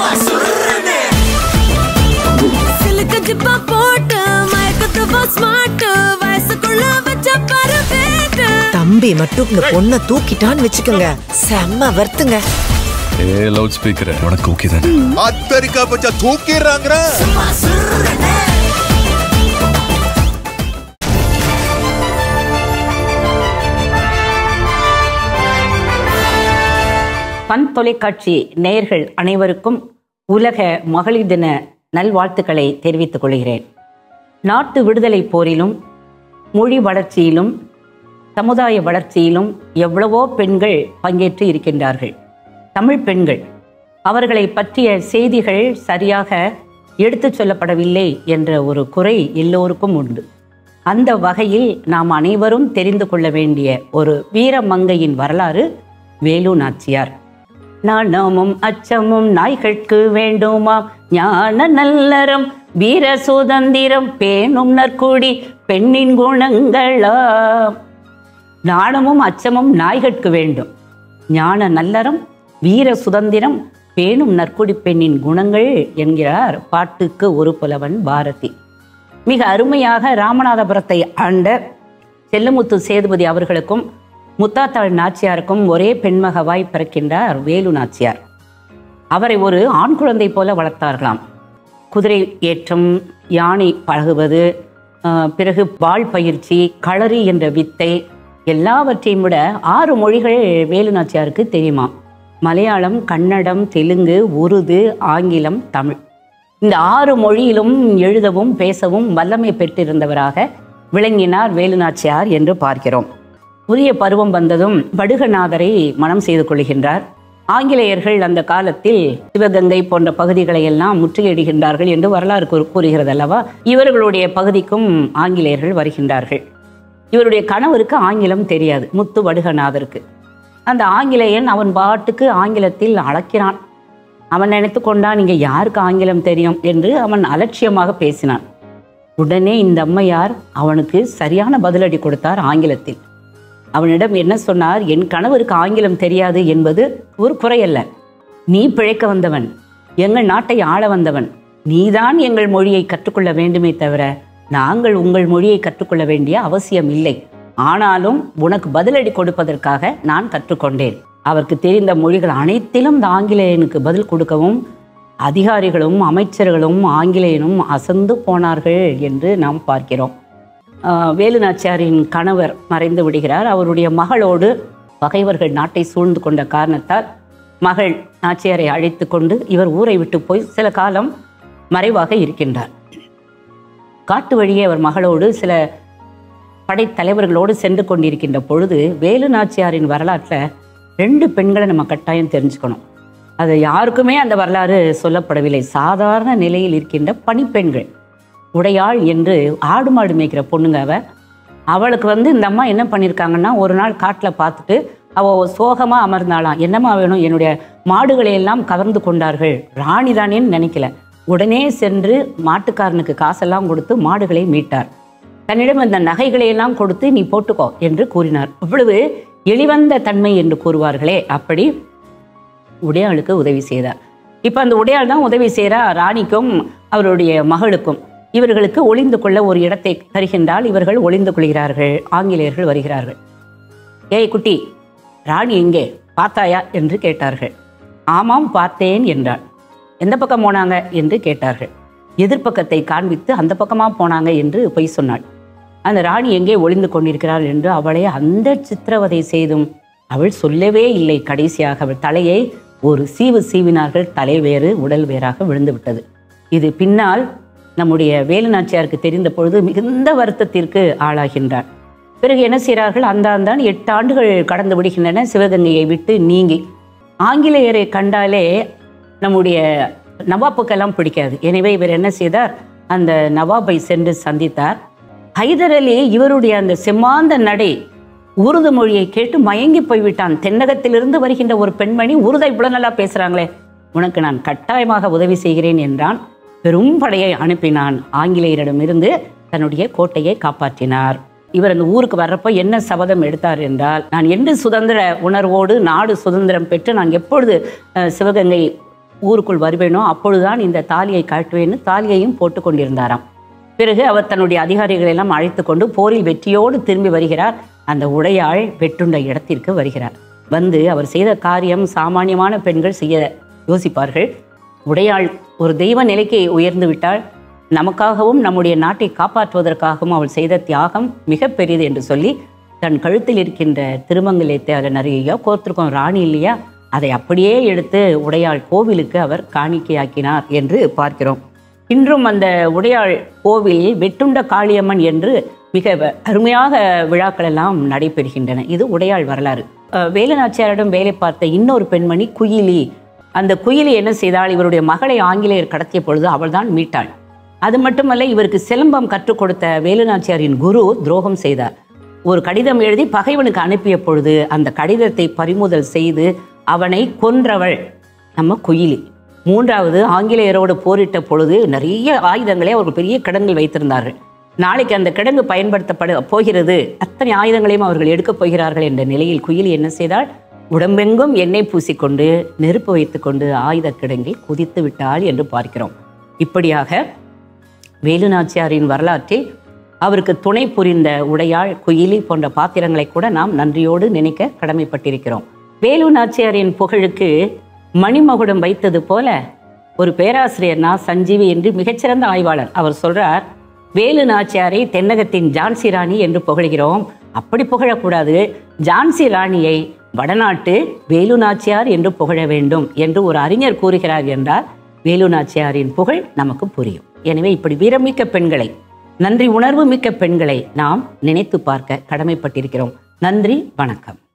சிலுக்கு ஜிப்பா போட்டு மயக்கத்துவா ஸ்மார்ட் வயசுக்குள்ள வச்ச பாரு வேட்டு தம்பி மட்டும் இந்த பொண்ணை தூக்கிட்டான்னு வச்சுக்கோங்க செம்ம வருத்துங்க ஏ லவுட் ஸ்பீக்கர் உனக்கு ஓகே தானே அத்தரிக்கா பச்சா தூக்கிடுறாங்கிற பன் தொலைக்காட்சி நேயர்கள் அனைவருக்கும் உலக மகளிர் தின நல்வாழ்த்துக்களை தெரிவித்துக் கொள்கிறேன் நாட்டு விடுதலை போரிலும் மொழி வளர்ச்சியிலும் சமுதாய வளர்ச்சியிலும் எவ்வளவோ பெண்கள் பங்கேற்று இருக்கின்றார்கள் தமிழ் பெண்கள் அவர்களை பற்றிய செய்திகள் சரியாக எடுத்துச் சொல்லப்படவில்லை என்ற ஒரு குறை எல்லோருக்கும் உண்டு அந்த வகையில் நாம் அனைவரும் தெரிந்து கொள்ள வேண்டிய ஒரு வீரமங்கையின் வரலாறு வேலு நாச்சியார் நாணமும் அச்சமும் நாய்கட்கு வேண்டுமாம் ஞான நல்லறம் வீர சுதந்திரம் பேணும் நற்குடி பெண்ணின் குணங்களாம் நாணமும் அச்சமும் நாய்கட்கு வேண்டும் ஞான நல்லறம் வீர சுதந்திரம் பேணும் நற்குடி பெண்ணின் குணங்கள் என்கிறார் பாட்டுக்கு ஒரு புலவன் பாரதி மிக அருமையாக ராமநாதபுரத்தை ஆண்ட செல்லமுத்து சேதுபதி அவர்களுக்கும் முத்தாத்தாள் நாச்சியாருக்கும் ஒரே பெண்மகவாய் பிறக்கின்றார் வேலு நாச்சியார் அவரை ஒரு ஆண் குழந்தை போல வளர்த்தார்களாம் குதிரை ஏற்றம் யானை பழகுவது ஆஹ், பிறகு வாள் பயிற்சி களரி என்ற வித்தை எல்லாவற்றையும் விட ஆறு மொழிகள் வேலு நாச்சியாருக்கு தெரியுமா மலையாளம் கன்னடம் தெலுங்கு உருது ஆங்கிலம் தமிழ் இந்த ஆறு மொழியிலும் எழுதவும் பேசவும் வல்லமை பெற்றிருந்தவராக விளங்கினார் வேலுநாச்சியார் என்று பார்க்கிறோம் புதிய பருவம் வந்ததும் படுகநாதரை மனம் செய்து கொள்கின்றார் ஆங்கிலேயர்கள் அந்த காலத்தில் சிவகங்கை போன்ற பகுதிகளை எல்லாம் முற்றுகையிடுகின்றார்கள் என்று வரலாறு கூறு- கூறுகிறது அல்லவா இவர்களுடைய பகுதிக்கும் ஆங்கிலேயர்கள் வருகின்றார்கள் இவருடைய கணவருக்கு ஆங்கிலம் தெரியாது முத்து வடுகநாதருக்கு அந்த ஆங்கிலேயன் அவன் பாட்டுக்கு ஆங்கிலத்தில் அழைக்கிறான் அவன் நினைத்து கொண்டான் இங்க யாருக்கு ஆங்கிலம் தெரியும் என்று அவன் அலட்சியமாக பேசினான் உடனே இந்த அம்மையார் அவனுக்கு சரியான பதிலடி கொடுத்தார் ஆங்கிலத்தில் அவனிடம் என்ன சொன்னார் என் கணவருக்கு ஆங்கிலம் தெரியாது என்பது ஒரு குறையல்ல நீ பிழைக்க வந்தவன் எங்கள் நாட்டை ஆள வந்தவன் நீதான் எங்கள் மொழியை கற்றுக்கொள்ள வேண்டுமே தவிர நாங்கள் உங்கள் மொழியை கற்றுக்கொள்ள வேண்டிய அவசியம் இல்லை ஆனாலும் உனக்கு பதிலடி கொடுப்பதற்காக நான் கற்றுக்கொண்டேன் அவருக்கு தெரிந்த மொழிகள் அனைத்திலும் இந்த ஆங்கிலேயனுக்கு பதில் கொடுக்கவும் அதிகாரிகளும் அமைச்சர்களும் ஆங்கிலேயனும் அசந்து போனார்கள் என்று நாம் பார்க்கிறோம் ஆஹ் வேலு நாச்சியாரின் கணவர் மறைந்து விடுகிறார் அவருடைய மகளோடு பகைவர்கள் நாட்டை சூழ்ந்து கொண்ட காரணத்தால் மகள் நாச்சியாரை அழைத்து கொண்டு இவர் ஊரை விட்டு போய் சில காலம் மறைவாக இருக்கின்றார் காட்டு வழியே அவர் மகளோடு சில படைத்தலைவர்களோடு சென்று கொண்டிருக்கின்ற பொழுது வேலு நாச்சியாரின் வரலாற்றில் ரெண்டு பெண்களை நம்ம கட்டாயம் தெரிஞ்சுக்கணும் அது யாருக்குமே அந்த வரலாறு சொல்லப்படவில்லை சாதாரண நிலையில் இருக்கின்ற பணிப்பெண்கள் உடையாள் என்று ஆடு மாடு மேய்க்கிற பொண்ணுங்க அவ அவளுக்கு வந்து இந்த அம்மா என்ன பண்ணியிருக்காங்கன்னா ஒரு நாள் காட்டில் பார்த்துட்டு அவள் சோகமாக அமர்ந்தாளாம் என்னம்மா வேணும் என்னுடைய மாடுகளை எல்லாம் கவர்ந்து கொண்டார்கள் ராணி தானேன்னு நினைக்கல உடனே சென்று மாட்டுக்காரனுக்கு காசெல்லாம் கொடுத்து மாடுகளை மீட்டார் தன்னிடம் அந்த நகைகளை எல்லாம் கொடுத்து நீ போட்டுக்கோ என்று கூறினார் அவ்வளவு எளிவந்த தன்மை என்று கூறுவார்களே அப்படி உடையாளுக்கு உதவி செய்தார் இப்போ அந்த உடையாள் தான் உதவி செய்கிறா ராணிக்கும் அவருடைய மகளுக்கும் இவர்களுக்கு ஒளிந்து கொள்ள ஒரு இடத்தை தருகின்றால் இவர்கள் ஒளிந்து கொள்கிறார்கள் ஆங்கிலேயர்கள் வருகிறார்கள் ஏய் குட்டி ராணி எங்கே பார்த்தாயா என்று கேட்டார்கள் ஆமாம் பார்த்தேன் என்றாள் எந்த பக்கம் போனாங்க என்று கேட்டார்கள் எதிர்ப்பக்கத்தை காண்பித்து அந்த பக்கமாக போனாங்க என்று பொய் சொன்னாள் அந்த ராணி எங்கே ஒளிந்து கொண்டிருக்கிறாள் என்று அவளை அந்த சித்திரவதை செய்தும் அவள் சொல்லவே இல்லை கடைசியாக அவள் தலையை ஒரு சீவு சீவினார்கள் தலை வேறு உடல் வேறாக விழுந்து விட்டது இது பின்னால் நம்முடைய வேலுநாச்சியாருக்கு தெரிந்த பொழுது மிகுந்த வருத்தத்திற்கு ஆளாகின்றார் பிறகு என்ன செய்கிறார்கள் அந்த ஆண்டான் எட்டு ஆண்டுகள் கடந்து விடுகின்றன சிவகங்கையை விட்டு நீங்கி ஆங்கிலேயரை கண்டாலே நம்முடைய நவாப்புக்கெல்லாம் பிடிக்காது எனவே இவர் என்ன செய்தார் அந்த நவாபை சென்று சந்தித்தார் ஹைதர் அலி இவருடைய அந்த செம்மாந்த நடை உருது மொழியை கேட்டு மயங்கி போய்விட்டான் தென்னகத்திலிருந்து வருகின்ற ஒரு பெண்மணி உருதை இவ்வளவு நல்லா பேசுறாங்களே உனக்கு நான் கட்டாயமாக உதவி செய்கிறேன் என்றான் பெரும் படையை அனுப்பினான் ஆங்கிலேயரிடமிருந்து தன்னுடைய கோட்டையை காப்பாற்றினார் இவர் அந்த ஊருக்கு வர்றப்ப என்ன சபதம் எடுத்தார் என்றால் நான் என்று சுதந்திர உணர்வோடு நாடு சுதந்திரம் பெற்று நான் எப்பொழுது அஹ், சிவகங்கை ஊருக்குள் வருவேனோ அப்பொழுதுதான் இந்த தாலியை கட்டுவேன்னு தாலியையும் போட்டு கொண்டிருந்தாராம் பிறகு அவர் தன்னுடைய அதிகாரிகளை எல்லாம் அழைத்து கொண்டு போரில் வெற்றியோடு திரும்பி வருகிறார் அந்த உடையாள் வெட்டுண்ட இடத்திற்கு வருகிறார் வந்து அவர் செய்த காரியம் சாமானியமான பெண்கள் செய்ய யோசிப்பார்கள் உடையாள் ஒரு தெய்வ நிலைக்கு உயர்ந்து விட்டால் நமக்காகவும் நம்முடைய நாட்டை காப்பாற்றுவதற்காகவும் அவள் செய்த தியாகம் மிக பெரியது என்று சொல்லி தன் கழுத்தில் இருக்கின்ற திருமங்கலத்தை அதில் நிறைய கோர்த்திருக்கோம் ராணி இல்லையா அதை அப்படியே எடுத்து உடையாள் கோவிலுக்கு அவர் காணிக்கையாக்கினார் என்று பார்க்கிறோம் இன்றும் அந்த உடையாள் கோவில் வெட்டுண்ட காளியம்மன் என்று மிக வ- அருமையாக விழாக்கள் எல்லாம் நடைபெறுகின்றன இது உடையாள் வரலாறு அஹ், வேலுநாச்சியாரிடம் வேலை பார்த்த இன்னொரு பெண்மணி குயிலி அந்த குயிலி என்ன செய்தாள் இவருடைய மகளை ஆங்கிலேயர் கடத்திய பொழுது அவள்தான் மீட்டாள் அது மட்டுமல்ல இவருக்கு சிலம்பம் கற்றுக் கொடுத்த வேலுநாச்சியாரின் குரு துரோகம் செய்தார் ஒரு கடிதம் எழுதி பகைவனுக்கு அனுப்பிய பொழுது அந்த கடிதத்தை பறிமுதல் செய்து அவனை கொன்றவள் நம்ம குயிலி மூன்றாவது ஆங்கிலேயரோடு போரிட்ட பொழுது நிறைய ஆயுதங்களை அவர்கள் பெரிய கிடங்கில் வைத்திருந்தார்கள் நாளைக்கு அந்த கிடங்கு பயன்படுத்தப்பட போகிறது அத்தனை ஆயுதங்களையும் அவர்கள் எடுக்கப் போகிறார்கள் என்ற நிலையில் குயிலி என்ன செய்தால் உடம்பெங்கும் எண்ணெய் பூசிக்கொண்டு நெருப்பு வைத்துக்கொண்டு ஆயுத கிடங்கில் குதித்து விட்டாள் என்று பார்க்கிறோம் இப்படியாக வேலுநாச்சியாரின் வரலாற்றில் அவருக்கு துணை புரிந்த உடையாள் குயிலி போன்ற பாத்திரங்களை கூட நாம் நன்றியோடு நினைக்க கடமைப்பட்டிருக்கிறோம் வேலு நாச்சியாரின் புகழுக்கு மணிமகுடம் வைத்தது போல ஒரு பேராசிரியர் நா சஞ்சீவி என்று மிகச்சிறந்த ஆய்வாளர் அவர் சொல்றார் வேலு நாச்சியாரை தென்னகத்தின் ஜான்சி ராணி என்று புகழ்கிறோம் அப்படி புகழக்கூடாது ஜான்சி ராணியை வடநாட்டு வேலு நாச்சியார் என்று புகழ வேண்டும் என்று ஒரு அறிஞர் கூறுகிறார் என்றால் வேலு நாச்சியாரின் புகழ் நமக்கு புரியும் எனவே இப்படி வீரமிக்க பெண்களை நன்றி உணர்வு மிக்க பெண்களை நாம் நினைத்து பார்க்க கடமைப்பட்டிருக்கிறோம் நன்றி வணக்கம்